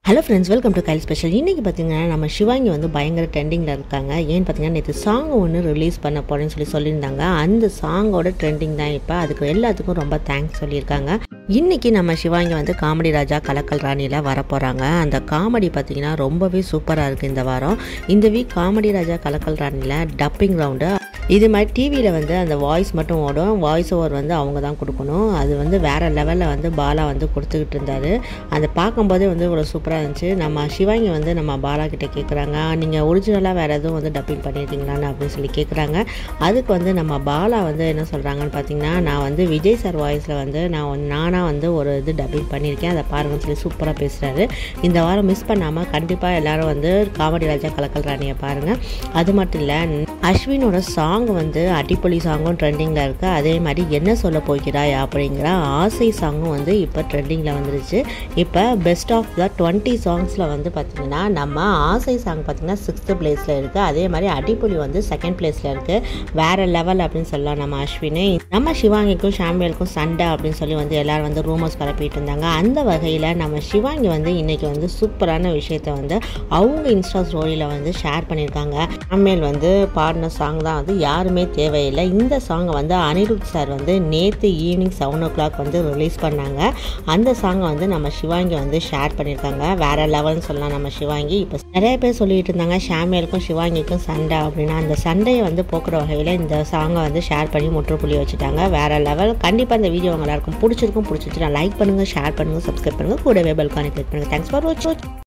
hello friends welcome to Kyle special இன்றைக்கி பார்த்தீங்கன்னா நம்ம சிவாங்கி வந்து பயங்கர ட்ரெண்டிங்கில் இருக்காங்க ஏன்னு பார்த்தீங்கன்னா நேற்று சாங் ஒன்று ரிலீஸ் பண்ண போகிறேன்னு சொல்லி சொல்லியிருந்தாங்க அந்த சாங்கோட ட்ரெண்டிங் தான் இப்போ அதுக்கு எல்லாத்துக்கும் ரொம்ப தேங்க்ஸ் சொல்லியிருக்காங்க இன்றைக்கி நம்ம சிவாங்கி வந்து காமெடி ராஜா கலக்கல் ராணியில் வர போகிறாங்க அந்த காமெடி பார்த்தீங்கன்னா ரொம்பவே சூப்பராக இருக்குது இந்த வாரம் இந்த வீக் காமெடி ராஜா கலக்கல் ராணியில் டப்பிங் ரவுண்டு இது மாதிரி டிவியில் வந்து அந்த வாய்ஸ் மட்டும் ஓடும் வாய்ஸ் ஓவர் வந்து அவங்க தான் கொடுக்கணும் அது வந்து வேறு லெவலில் வந்து பாலா வந்து கொடுத்துக்கிட்டு இருந்தார் அதை பார்க்கும்போதே வந்து இவ்வளோ சூப்பராக இருந்துச்சு நம்ம சிவாங்கி வந்து நம்ம பாலா கிட்ட கேட்குறாங்க நீங்கள் ஒரிஜினலாக வேறு எதுவும் வந்து டப்பிங் பண்ணியிருக்கீங்களான்னு அப்படின்னு சொல்லி கேட்குறாங்க அதுக்கு வந்து நம்ம பாலா வந்து என்ன சொல்கிறாங்கன்னு பார்த்தீங்கன்னா நான் வந்து விஜய் சார் வாய்ஸில் வந்து நான் வந்து நானாக வந்து ஒரு இது டப்பிங் பண்ணியிருக்கேன் அதை பாருங்கன்னு சொல்லி சூப்பராக பேசுகிறாரு இந்த வாரம் மிஸ் பண்ணாமல் கண்டிப்பாக எல்லாரும் வந்து காமெடி ராஜா கலக்கல் ராணியை பாருங்கள் அது மட்டும் இல்லை அஸ்வினோட சாங் வந்து அடிப்பொலி சாங்கும் ட்ரெண்டிங்கில் இருக்குது அதே மாதிரி என்ன சொல்ல போகிறாய் அப்படிங்கிற ஆசை சாங்கும் வந்து இப்போ ட்ரெண்டிங்கில் வந்துருச்சு இப்போ பெஸ்ட் ஆஃப் த டுவெண்ட்டி சாங்ஸில் வந்து பார்த்திங்கன்னா நம்ம ஆசை சாங் பார்த்திங்கன்னா சிக்ஸ்த்து பிளேஸில் இருக்குது அதே மாதிரி அடிப்பொலி வந்து செகண்ட் பிளேஸில் இருக்குது வேறு லெவல் அப்படின்னு சொல்லலாம் நம்ம அஸ்வினே நம்ம சிவாங்கிக்கும் ஷாம்பியலுக்கும் சண்டை அப்படின்னு சொல்லி வந்து எல்லோரும் வந்து ரூமர்ஸ் கிளப்பிட்டு இருந்தாங்க அந்த வகையில் நம்ம சிவாங்கி வந்து இன்றைக்கி வந்து சூப்பரான விஷயத்தை வந்து அவங்க இன்ஸ்டா ஸ்டோரியில் வந்து ஷேர் பண்ணியிருக்காங்க ஷாம்பியல் வந்து பாடின சாங் தான் வந்து யாருமே தேவையில்லை இந்த சாங்கை வந்து அனிருத் சார் வந்து நேற்று ஈவினிங் செவன் ஓ கிளாக் வந்து ரிலீஸ் பண்ணாங்க அந்த சாங்கை வந்து நம்ம சிவாங்கி வந்து ஷேர் பண்ணியிருக்காங்க வேற லெவல்னு சொல்லலாம் நம்ம சிவாங்கி இப்போ நிறைய பேர் சொல்லிட்டு இருந்தாங்க ஷாமியலுக்கும் சிவாங்கிக்கும் சண்டை அப்படின்னா அந்த சண்டையை வந்து போக்குற வகையில் இந்த சாங்கை வந்து ஷேர் பண்ணி முற்றுப்புள்ளி வச்சுட்டாங்க வேற லெவல் கண்டிப்பாக இந்த வீடியோ உங்க எல்லாருக்கும் பிடிச்சிருக்கும் பிடிச்சிருச்சு லைக் பண்ணுங்கள் ஷேர் பண்ணுங்கள் சப்ஸ்கிரைப் பண்ணுங்கள் கூடவே பெல்கானி கிளிக் பண்ணுங்கள் தேங்க்ஸ் ஃபார் வாட்ச்